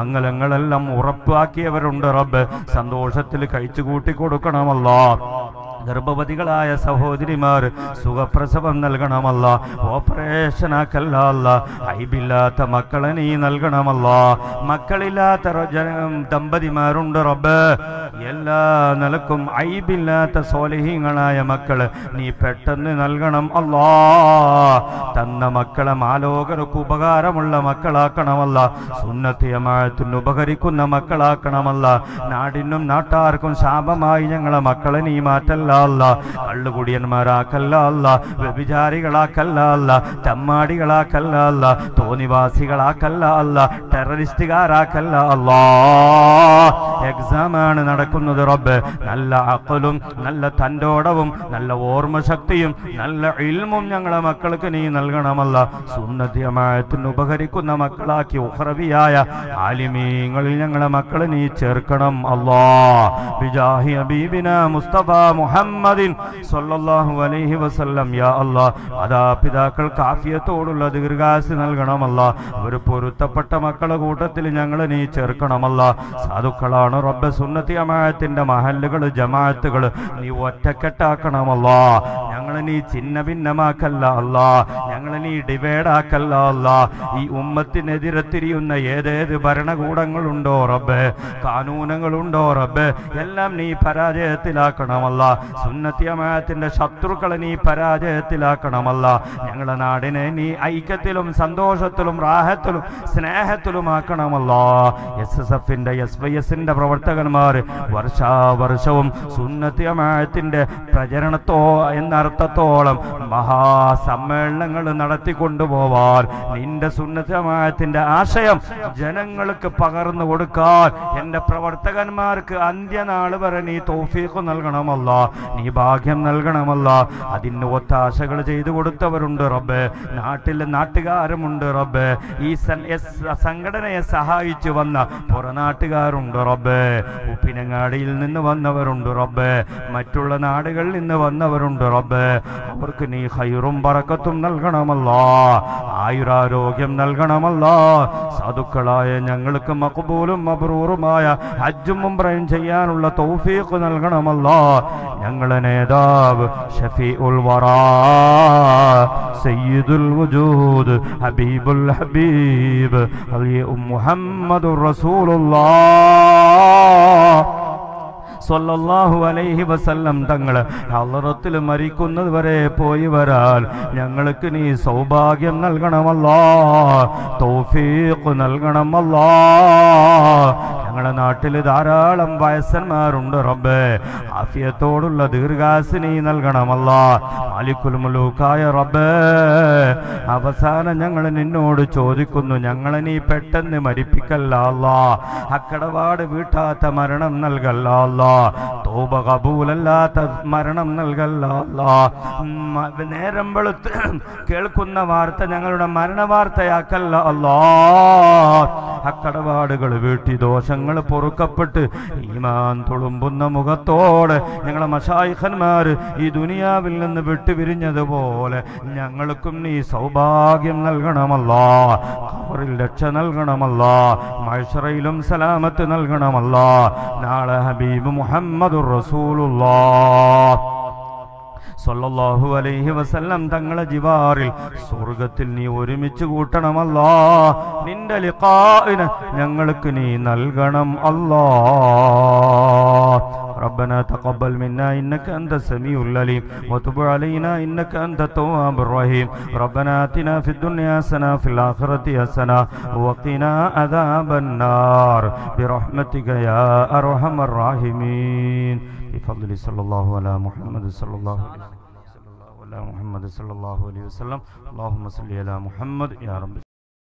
മംഗലങ്ങളെല്ലാം ഉറപ്പാക്കിയവരുണ്ട് റബ്ബ് സന്തോഷത്തിൽ കഴിച്ചു കൂട്ടി കൊടുക്കണമല്ല ഗർഭവതികളായ സഹോദരിമാർ സുഖപ്രസവം നൽകണമല്ല ഓപ്പറേഷൻ ആക്കല്ല അല്ല ഐബില്ലാത്ത മക്കളെ നീ നൽകണമല്ല മക്കളില്ലാത്ത റ- ജന- ദമ്പതിമാരുണ്ട് റബ്ബ് എല്ലാ നിലക്കും ഐബില്ലാത്ത സോലഹീങ്ങളായ മക്കള് നീ പെട്ടെന്ന് നൽകണം അല്ലാ തന്ന മക്കളെ മാലോകർക്ക് ഉപകാരമുള്ള മക്കളാക്കണമല്ല സുന്നത്തിയമാഴത്തിന് ഉപകരിക്കുന്ന മക്കളാക്കണമല്ല നാടിനും നാട്ടാർക്കും ശാപമായി ഞങ്ങളെ മക്കളെ നീ മാറ്റല്ല അല്ല കള്ളുകുടിയന്മാരാക്കല്ല അല്ല വ്യഭിചാരികളാക്കല്ല അല്ല ചമ്മാടികളാക്കല്ല അല്ല തോന്നിവാസികളാക്കല്ല അല്ല ടെററിസ്റ്റുകാരാക്കല്ല അല്ലാ എക്സാം ആണ് നടക്കുന്നത് റബ്ബ് നല്ല അക്കലും നല്ല തൻ്റോടവും നല്ല ഓർമ്മശക്തിയും നല്ല ഇൽമും ഞങ്ങളെ മക്കൾക്ക് നീ നൽകണമല്ല സുന്നതിയമായത്തിന് ഉപകരിക്കുന്ന മക്കളാക്കി ഉഹ്റവിയായ ആലിമീങ്ങളിൽ ഞങ്ങളെ മക്കളെ നീ ചേർക്കണം അല്ലാ ബിജാഹി ഹബീബിന മുസ്തഫ മുഹമ്മദിൻ സല്ലല്ലാഹു അലൈഹി വസല്ലം യാ അല്ലാ മാതാപിതാക്കൾക്ക് ആഫിയത്തോടുള്ള ദീർഘാസ് നൽകണമല്ല അവർ പൊരുത്തപ്പെട്ട മക്കളെ കൂട്ടത്തിൽ ഞങ്ങളെ നീ ചേർക്കണമല്ല സാധുക്കളാണ് റബ്ബ് സുന്നത്തി അമായത്തിന്റെ മഹല്ലുകൾ ജമാഅത്തുകൾ നീ ഒറ്റക്കെട്ടാക്കണമല്ല ഞങ്ങളെ നീ ചിന്ന ഭിന്നമാക്കല്ല അല്ല ഞങ്ങളെ നീ ഡിവൈഡ് ആക്കല്ല അല്ല ഈ ഉമ്മത്തിനെതിരെ തിരിയുന്ന ഏതേത് ഭരണകൂടങ്ങളുണ്ടോ റബ്ബ് കാനൂനങ്ങളുണ്ടോ റബ്ബ് എല്ലാം നീ പരാജയത്തിലാക്കണമല്ല സുന്നത്തിയമായത്തിന്റെ ശത്രുക്കളെ നീ പരാജയത്തിലാക്കണമല്ല ഞങ്ങളെ നാടിനെ നീ ഐക്യത്തിലും സന്തോഷത്തിലും റാഹത്തിലും സ്നേഹത്തിലുമാക്കണമല്ല എസ് എസ് എഫിന്റെ എസ് വൈ എസിന്റെ പ്രവർത്തകന്മാർ വർഷാവർഷവും സുന്നത്തിയമായത്തിന്റെ പ്രചരണത്തോ എന്നർത്ഥത്തോളം മഹാസമ്മേളനങ്ങൾ നടത്തിക്കൊണ്ടുപോവാൻ നിന്റെ സുന്നത്തമായത്തിന്റെ ആശയം ജനങ്ങൾക്ക് പകർന്നു കൊടുക്കാൻ എന്റെ പ്രവർത്തകന്മാർക്ക് അന്ത്യനാൾ വരെ നീ തോഫീഖ് നൽകണമല്ല നീ ഭാഗ്യം നൽകണമല്ല അതിന് ഒത്താശകൾ ചെയ്തു കൊടുത്തവരുണ്ട് റബ്ബ് നാട്ടിലെ നാട്ടുകാരുമുണ്ട് റബ്ബ് ഈ സ- എസ് സംഘടനയെ സഹായിച്ചു വന്ന പുറനാട്ടുകാരുണ്ട് റബ്ബ് ഉപ്പിനങ്ങാടിയിൽ നിന്ന് വന്നവരുണ്ട് റബ്ബ് മറ്റുള്ള നാടുകളിൽ നിന്ന് വന്നവരുണ്ട് റബ്ബ് അവർക്ക് നീ ഹൈറും പറക്കത്തും നൽകണമല്ല ആയുരാരോഗ്യം നൽകണമല്ല സാധുക്കളായ ഞങ്ങൾക്ക് മക്ബൂലും മബ്രൂറുമായ ഹജ്ജും ഉംറയും ചെയ്യാനുള്ള തൗഫീഖ് നൽകണമല്ല ഞങ്ങളെ നേതാവ് ഷഫീഉൽ വറാ സയ്യിദുൽ വജൂദ് ഹബീബുൽ ഹബീബ് അലി മുഹമ്മദുർ റസൂലുള്ളാഹ് സ്വല്ലല്ലാഹു അലൈഹി വസല്ലം തങ്ങള് ഹളറത്തിൽ മരിക്കുന്നത് വരെ പോയി വരാൻ ഞങ്ങൾക്ക് നീ സൗഭാഗ്യം നൽകണമല്ലോ തൗഫീഖ് നൽകണമല്ലോ ഞങ്ങളുടെ നാട്ടിൽ ധാരാളം വയസ്സന്മാരുണ്ട് റബ്ബേ ആഫിയത്തോടുള്ള ദീർഘാസ് നീ നൽകണമല്ല മാലിക്കുൽ മുലൂക്കായ റബ്ബേ അവസാനം ഞങ്ങൾ നിന്നോട് ചോദിക്കുന്നു ഞങ്ങളെ നീ പെട്ടെന്ന് മരിപ്പിക്കല്ല അല്ലാ അക്കടപാട് വീട്ടാത്ത മരണം നൽകല്ല അല്ലാ തോപ കബൂലല്ലാത്ത മരണം നൽകല്ല അല്ലാ മ- നേരം വെളുത്ത് കേൾക്കുന്ന വാർത്ത ഞങ്ങളുടെ മരണ വാർത്തയാക്കല്ല അല്ലാ അക്കടപാടുകൾ വീട്ടി ദോഷങ്ങൾ പൊറുക്കപ്പെട്ട് ഈമാൻ തുളുമ്പുന്ന മുഖത്തോടെ ഞങ്ങളെ മഷായിഖന്മാർ ഈ ദുനിയാവിൽ നിന്ന് വിട്ടുപിരിഞ്ഞതുപോലെ ഞങ്ങൾക്കും നീ സൗഭാഗ്യം നൽകണമല്ലോ ഖബറിൽ രക്ഷ നൽകണമല്ലോ മഴറയിലും സലാമത്ത് നൽകണമല്ലോ നാളെ ഹബീബ് മുഹമ്മദുർ റസൂലുള്ളാഹ് സല്ലല്ലാഹു അലൈഹി വസല്ലം തങ്ങളെ ജിവാറിൽ സ്വർഗത്തിൽ നീ ഒരുമിച്ച് കൂട്ടണമല്ലാ നിന്റെ ലിഖാഇന് ഞങ്ങൾക്ക് നീ നൽകണം അല്ലാ ربنا تقبل منا إنك أنت السميع العليم وتب علينا إنك أنت التواب الرحيم ربنا آتنا في الدنيا حسنة في الآخرة حسنة وقنا عذاب النار برحمتك يا أرحم الراحمين بفضل صلى الله على محمد صلى الله عليه وسلم على محمد صلى الله عليه وسلم اللهم صل على محمد يا رب